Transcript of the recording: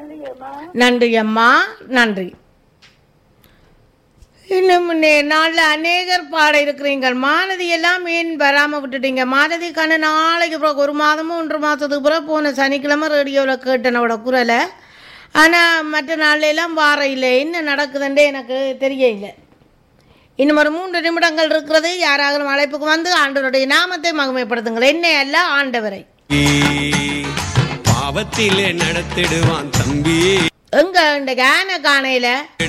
நன்றி அம்மா நன்றி அம்மா நன்றி இன்னும் நே- நாள்ல அநேகர் பாட இருக்கிறீங்க மாலதி எல்லாம் ஏன் வராம விட்டுட்டீங்க மாலதி கண்ணு நாளைக்கு பிறகு ஒரு மாதமும் ஒன்று மாதத்துக்கு பிறகு போன சனிக்கிழமை ரேடியோவில் கேட்டனோட குரலை ஆனால் மற்ற நாள்ல எல்லாம் வார இல்லை என்ன நடக்குதுன்றே எனக்கு தெரியல இன்னும் ஒரு மூன்று நிமிடங்கள் இருக்கிறது யாராவது அழைப்புக்கு வந்து ஆண்டவருடைய நாமத்தை மகிமைப்படுத்துங்கள் என்னை அல்ல ஆண்டவரை பாவத்திலே நடத்திடுவான் தம்பி எங்க இந்த கேன காணையில